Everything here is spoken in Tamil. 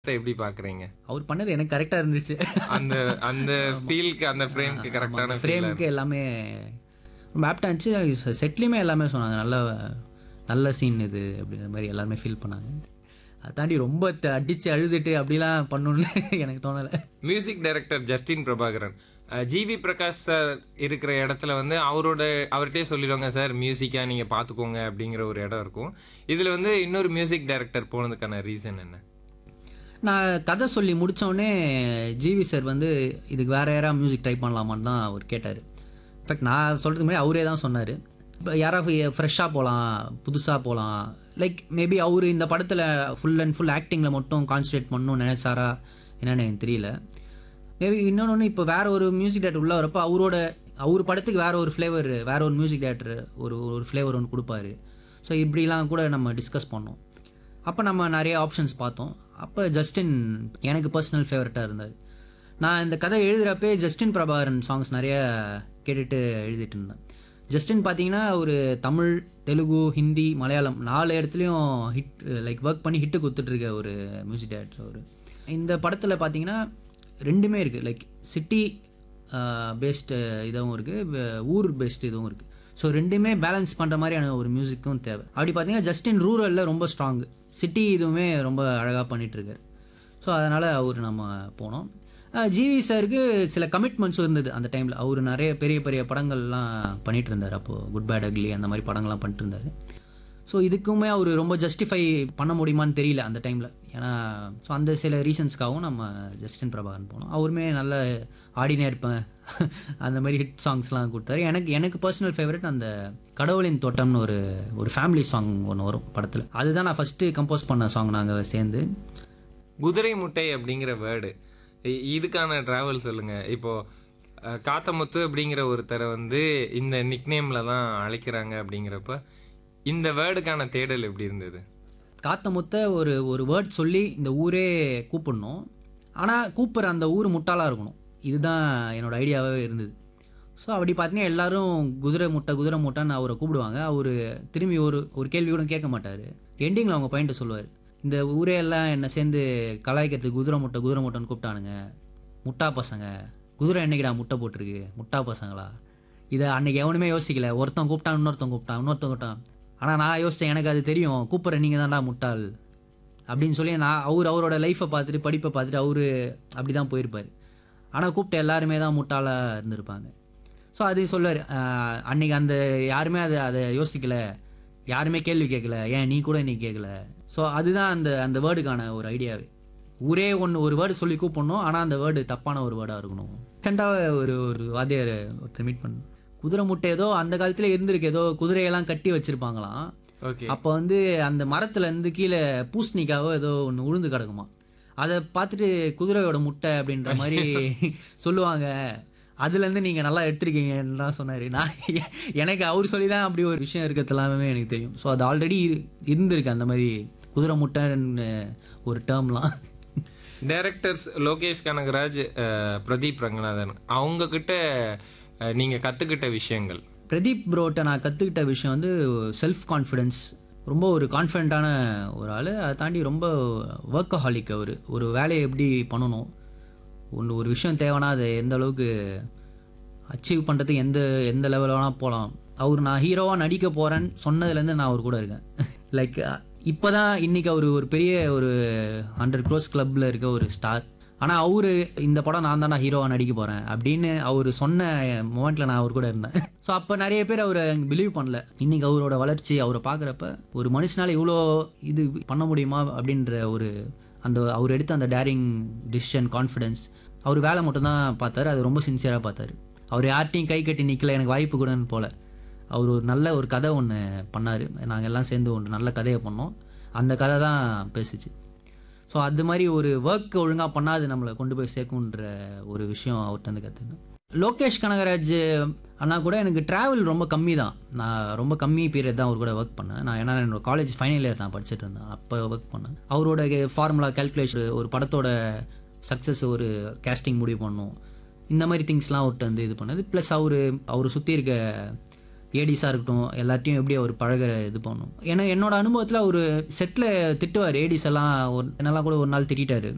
எப்படி பாக்குறீங்க அவர் பண்ணது எனக்கு கரெக்டாக இருந்துச்சு அந்த அந்த ஃபீலுக்கு அந்த ஃப்ரேம்க்கு கரெக்டான ஃப்ரேமுக்கு எல்லாமே ரொம்ப ஆப்டாக இருந்துச்சு செட்லேயுமே எல்லாமே சொன்னாங்க நல்ல நல்ல சீன் இது அப்படிங்கிற மாதிரி எல்லாருமே ஃபீல் பண்ணாங்க அதை தாண்டி ரொம்ப த- அடிச்சு அழுதுட்டு அப்படிலாம் பண்ணணும்னு எனக்கு தோணலை music director Justin Prabhakaran G V Prakash sir இருக்கிற இடத்துல வந்து அவரோட அவர்கிட்டயே சொல்லிடுவாங்க சார் மியூசிக்கா நீங்க பாத்துக்கோங்க அப்படிங்கிற ஒரு இடம் இருக்கும் இதுல வந்து இன்னொரு மியூசிக் டைரக்டர் போனதுக்கான ரீசன் என்ன நான் கதை சொல்லி முடித்தோடனே ஜிவி சார் வந்து இதுக்கு வேறு யாராவது மியூசிக் ட்ரை பண்ணலாமான்னு தான் அவர் கேட்டார் இன்ஃபேக்ட் நான் சொல்கிறதுக்கு முன்னாடி அவரே தான் சொன்னார் இப்போ யாராவது ஃப்ரெஷ்ஷாக போகலாம் புதுசாக போகலாம் லைக் மேபி அவர் இந்த படத்தில் ஃபுல் அண்ட் ஃபுல் ஆக்டிங்கில் மட்டும் கான்சன்ட்ரேட் பண்ணணும்னு நினைச்சாரா என்னன்னு எனக்கு தெரியல மேபி இன்னொன்று இப்போ வேற ஒரு மியூசிக் டேரக்டர் உள்ள வரப்போ அவரோட அவர் படத்துக்கு வேற ஒரு ஃப்ளேவர் வேற ஒரு மியூசிக் டேரக்டர் ஒரு ஒரு ஃப்ளேவர் ஒன்று கொடுப்பாரு ஸோ இப்படிலாம் கூட நம்ம டிஸ்கஸ் பண்ணோம் அப்போ நம்ம நிறைய ஆப்ஷன்ஸ் பார்த்தோம் அப்போ ஜஸ்டின் எனக்கு பர்சனல் ஃபேவரட்டாக இருந்தார் நான் இந்த கதை எழுதுகிறப்பே ஜஸ்டின் பிரபாகரன் சாங்ஸ் நிறைய கேட்டுட்டு எழுதிட்டு இருந்தேன் ஜஸ்டின் பார்த்தீங்கன்னா ஒரு தமிழ் தெலுங்கு ஹிந்தி மலையாளம் நாலு இடத்துலையும் ஹிட் லைக் ஒர்க் பண்ணி ஹிட்டு கொடுத்துட்ருக்க ஒரு மியூசிக் டேரக்டர் அவர் இந்த படத்தில் பார்த்தீங்கன்னா ரெண்டுமே இருக்குது லைக் சிட்டி பேஸ்டு இதுவும் இருக்குது ஊர் பேஸ்டு இதுவும் இருக்குது ஸோ ரெண்டுமே பேலன்ஸ் பண்ணுற மாதிரியான ஒரு மியூசிக்கும் தேவை அப்படி பார்த்தீங்கன்னா ஜஸ்டின் ரூரலில் ரொம்ப ஸ்ட்ராங் சிட்டி இதுவுமே ரொம்ப அழகாக பண்ணிகிட்ருக்காரு ஸோ அதனால் அவர் நம்ம போனோம் ஜிவி சாருக்கு சில கமிட்மெண்ட்ஸும் இருந்தது அந்த டைமில் அவர் நிறைய பெரிய பெரிய படங்கள்லாம் பண்ணிட்டு இருந்தார் அப்போது குட் பேட் அக்லி அந்த மாதிரி படங்கள்லாம் பண்ணிட்டு இருந்தார் ஸோ இதுக்குமே அவர் ரொம்ப ஜஸ்டிஃபை பண்ண முடியுமான்னு தெரியல அந்த டைமில் ஏன்னா ஸோ அந்த சில ரீசன்ஸ்க்காகவும் நம்ம ஜஸ்டின் பிரபாகரன் போனோம் அவருமே நல்ல ஆடினே இருப்பேன் அந்த மாதிரி ஹிட் சாங்ஸ்லாம் கொடுத்தாரு எனக்கு எனக்கு பர்சனல் ஃபேவரட் அந்த கடவுளின் தோட்டம்னு ஒரு ஒரு ஃபேமிலி சாங் ஒன்று வரும் படத்தில் அதுதான் நான் ஃபஸ்ட்டு கம்போஸ் பண்ண சாங் நாங்கள் சேர்ந்து குதிரை முட்டை அப்படிங்கிற வேர்டு இதுக்கான டிராவல் சொல்லுங்க இப்போ அஹ், காத்தமுத்து அப்படிங்கிற ஒருத்தரை வந்து இந்த நிக்நேம்ல தான் அழைக்கிறாங்க அப்படிங்கிறப்ப இந்த வேர்டுக்கான தேடல் எப்படி இருந்தது காத்த முத்த ஒரு ஒரு வேர்ட் சொல்லி இந்த ஊரே கூப்பிடணும் ஆனால் கூப்பிட்ற அந்த ஊர் முட்டாளாக இருக்கணும் இதுதான் என்னோட ஐடியாவே இருந்தது ஸோ அப்படி பார்த்தீங்கன்னா எல்லாரும் குதிரை முட்டை குதிரை முட்டைன்னு அவரை கூப்பிடுவாங்க அவர் திரும்பி ஒரு ஒரு கேள்வி கூட கேட்க மாட்டார் எண்டிங்கில் அவங்க பாயிண்ட்டை சொல்லுவார் இந்த ஊரே எல்லாம் என்னை சேர்ந்து கலாய்க்கிறதுக்கு குதிரை முட்டை குதிரை முட்டைன்னு கூப்பிட்டானுங்க முட்டா பசங்க குதிரை என்னைக்குடா முட்டை போட்டிருக்கு முட்டா பசங்களா இதை அன்னைக்கு எவனுமே யோசிக்கல ஒருத்தன் கூப்பிட்டான் இன்னொருத்தன் கூப்பிட்டான் இன்னொருத்தன் கூப்பிட்டான் ஆனால் நான் யோசித்தேன் எனக்கு அது தெரியும் கூப்பிட்ற நீங்கள் தான்டா முட்டாள் அப்படின்னு சொல்லி நான் அவர் அவரோட லைஃப்பை பார்த்துட்டு படிப்பை பார்த்துட்டு அவர் அப்படி தான் போயிருப்பார் ஆனால் கூப்பிட்ட எல்லாருமே தான் முட்டாளாக இருந்திருப்பாங்க ஸோ அது சொல்லார் அன்னைக்கு அந்த யாருமே அதை அதை யோசிக்கல யாருமே கேள்வி கேட்கல ஏன் நீ கூட நீ கேட்கல ஸோ அதுதான் அந்த அந்த வேர்டுக்கான ஒரு ஐடியாவே ஊரே ஒன்று ஒரு வேர்டு சொல்லி கூப்பிடணும் ஆனால் அந்த வேர்டு தப்பான ஒரு வேர்டாக இருக்கணும் ரீசெண்டாக ஒரு ஒரு வாத்தியார் ஒருத்தர் மீட் பண்ண குதிரை முட்டை ஏதோ அந்த காலத்துல இருந்திருக்கு ஏதோ குதிரையெல்லாம் கட்டி வச்சிருப்பாங்களாம் ஓகே அப்போ வந்து அந்த மரத்துல இருந்து கீழே பூசணிக்காவோ ஏதோ ஒன்று உழுந்து கிடக்குமா அதை பார்த்துட்டு குதிரையோட முட்டை அப்படின்ற மாதிரி சொல்லுவாங்க அதுலேருந்து நீங்கள் நல்லா எடுத்திருக்கீங்கன்னு தான் சொன்னார் நான் எனக்கு அவர் சொல்லி தான் அப்படி ஒரு விஷயம் இருக்கிறது எல்லாமே எனக்கு தெரியும் ஸோ அது ஆல்ரெடி இருந்திருக்கு அந்த மாதிரி குதிரை முட்டைன்னு ஒரு டேர்ம்லாம் டைரக்டர்ஸ் லோகேஷ் கனகராஜ் அஹ், பிரதீப் ரங்கநாதன் அவங்க கிட்ட அஹ், நீங்க கத்துக்கிட்ட விஷயங்கள் பிரதீப் ப்ரோட்ட நான் கற்றுக்கிட்ட விஷயம் வந்து செல்ஃப் கான்ஃபிடென்ஸ் ரொம்ப ஒரு கான்ஃபிடென்ட்டான ஒரு ஆள் அதை தாண்டி ரொம்ப ஒர்க்கஹாலிக் அவர் ஒரு வேலையை எப்படி பண்ணணும் ஒன்று ஒரு விஷயம் தேவைன்னா அதை எந்த அளவுக்கு அச்சீவ் பண்ணுறதுக்கு எந்த எந்த லெவல் வேணால் போகலாம் அவர் நான் ஹீரோவாக நடிக்க போகிறேன்னு சொன்னதுலேருந்து நான் அவர் கூட இருக்கேன் லைக் இப்போ தான் இன்றைக்கி அவர் ஒரு பெரிய ஒரு ஹண்ட்ரட் க்ரோஸ் கிளப்பில் இருக்க ஒரு ஸ்டார் ஆனால் அவர் இந்த படம் நான் தானே ஹீரோவாக நடிக்க போகிறேன் அப்படின்னு அவர் சொன்ன மொமெண்ட்டில் நான் அவர் கூட இருந்தேன் ஸோ அப்போ நிறைய பேர் அவரை பிலீவ் பண்ணல இன்றைக்கி அவரோட வளர்ச்சி அவரை பார்க்குறப்ப ஒரு மனுஷனால இவ்வளோ இது பண்ண முடியுமா அப்படின்ற ஒரு அந்த அவர் எடுத்த அந்த டேரிங் டிசிஷன் கான்ஃபிடென்ஸ் அவர் வேலை மட்டும்தான் பார்த்தாரு அது ரொம்ப சின்சியராக பார்த்தாரு அவர் யார்ட்டையும் கை கட்டி நிற்கல எனக்கு வாய்ப்பு கூடன்னு போல அவர் ஒரு நல்ல ஒரு கதை ஒன்று பண்ணார் நாங்கள் எல்லாம் சேர்ந்து ஒன்று நல்ல கதையை பண்ணோம் அந்த கதை தான் பேசுச்சு ஸோ அது மாதிரி ஒரு ஒர்க் ஒழுங்காக பண்ணால் அது நம்மளை கொண்டு போய் சேர்க்குன்ற ஒரு விஷயம் அவர்கிட்ட வந்து கற்றுக்கேன் லோகேஷ் கனகராஜ் அண்ணா கூட எனக்கு ட்ராவல் ரொம்ப கம்மி தான் நான் ரொம்ப கம்மி பீரியட் தான் அவர் கூட ஒர்க் பண்ணேன் நான் ஏன்னா என்னோட காலேஜ் ஃபைனல் இயர் நான் படிச்சுட்டு இருந்தேன் அப்போ ஒர்க் பண்ணேன் அவரோட ஃபார்முலா கால்குலேஷன் ஒரு படத்தோட சக்ஸஸ் ஒரு கேஸ்டிங் முடிவு பண்ணணும் இந்த மாதிரி திங்ஸ்லாம் அவர்கிட்ட வந்து இது பண்ணது ப்ளஸ் அவர் அவர் சுற்றி இருக்க ஏடிஸாக இருக்கட்டும் எல்லாத்தையும் எப்படி அவர் பழக இது பண்ணணும் ஏன்னா என்னோட அனுபவத்தில் அவர் செட்டில் திட்டுவார் ஏடிஸ் எல்லாம் ஒரு என்னெல்லாம் கூட ஒரு நாள் திட்டாரு